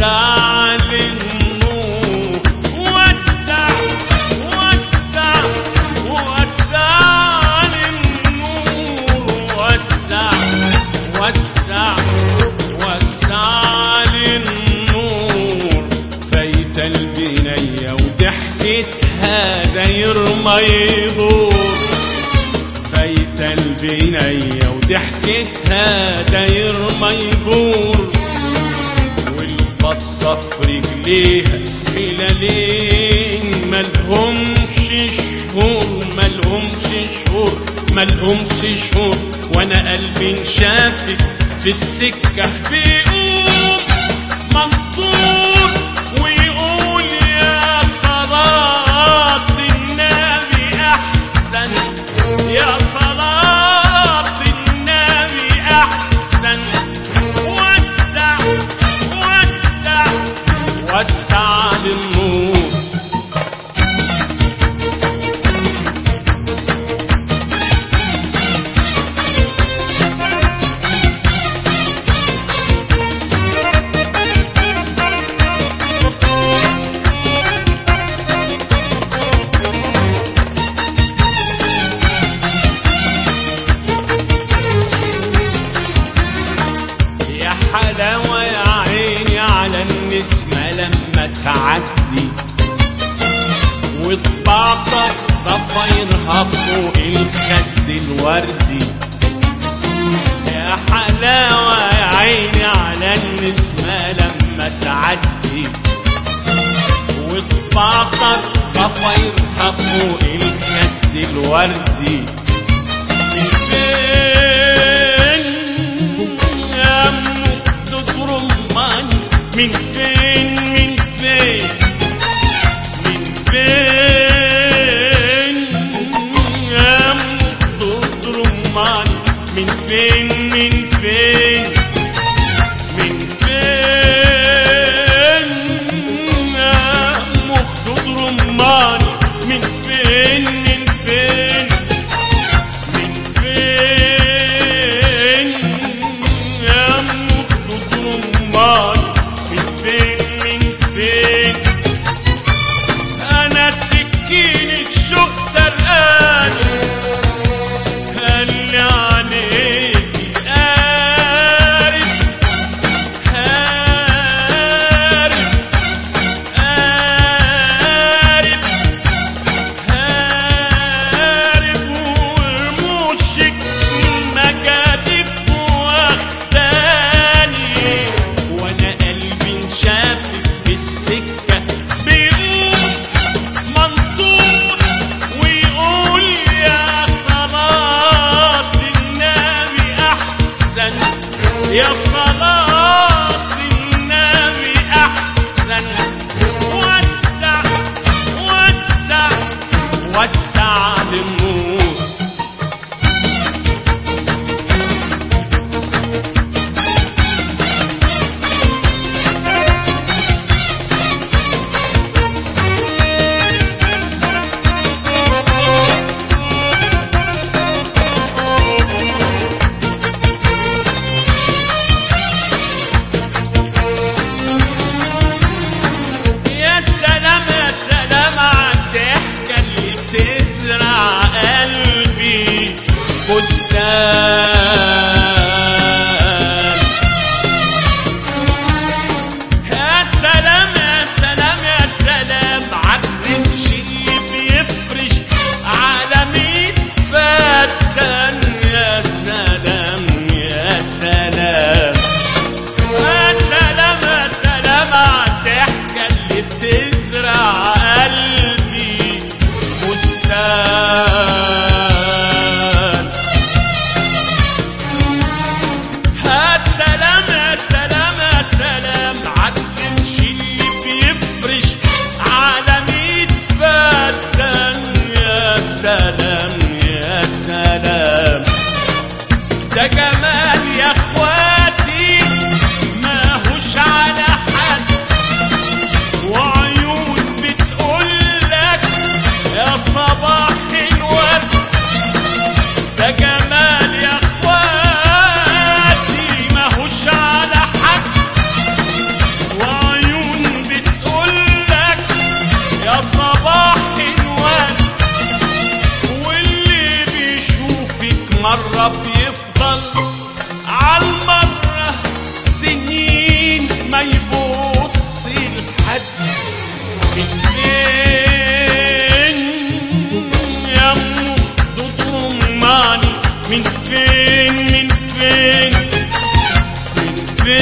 وسع للنور وسع وسع وسع للنور وسع وسع وسع للنور فايت البنية وضحكتها داير ما يدور فايت البنية وضحكتها داير ما يدور والفضة في رجليها هلالين ملهمش شهور ملهمش شهور ملهمش شهور وانا قلبي انشافت في السكة بيقوم منطور ويقول يا صلاة النبي أحسن يا صلاة النبي أحسن وسع وسع وسع للنور يا حلاوة يا عيني على النسمة لما تعدي وتبعطر ضفايرها فوق الخد الوردي يا حلاوة يا عيني على النسمة لما تعدي وتبعطر ضفايرها فوق الخد الوردي من فين يا مخدود رمان من فين من فين من فين يا مخدود رمان من فين من فين من فين يا مخدود رمان من فين من فين من فين يا مخدود رمان من فين من فين انا سكينة شوق سرقان قال لي عليكي قارب قارب قارب هارب ورموشك من مكاتب واخداني وانا قلبي انشافت في السكة بيقول منطور ويقول يا صلاة النبي أحسن يا صلاة النبي أحسن وسع وسع وسع للنور يا سلام يا سلام على الضحكة اللي بتزرع قلبي بستان يا سلام يا سلام يا سلام عالرمش اللي بيفرش على ميت فتان يا سلام يا سلام يا سلام يا سلام عالضحكة اللي بتزرع قلبي بستان يا سلام يا سلام يا سلام عالقمش اللي بيفرش على ميت فتان يا سلام يا سلام ده جمال يا اخواتي ماهوش على حد وعيون بتقولك يا صباح الورد ده جمال يا اخواتي ماهوش على حد طب يفضل عالمرة سنين ما يبص لحد من فين يا أمه تضماني من فين من فين من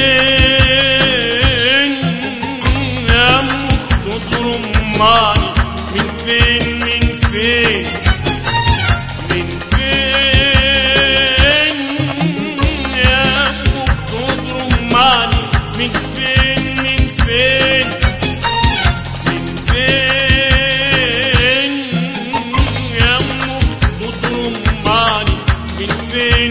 فين يا أمه تضماني من فين من فين من فين يا دكتور رماني من فين من فين من فين يا دكتور رماني من فين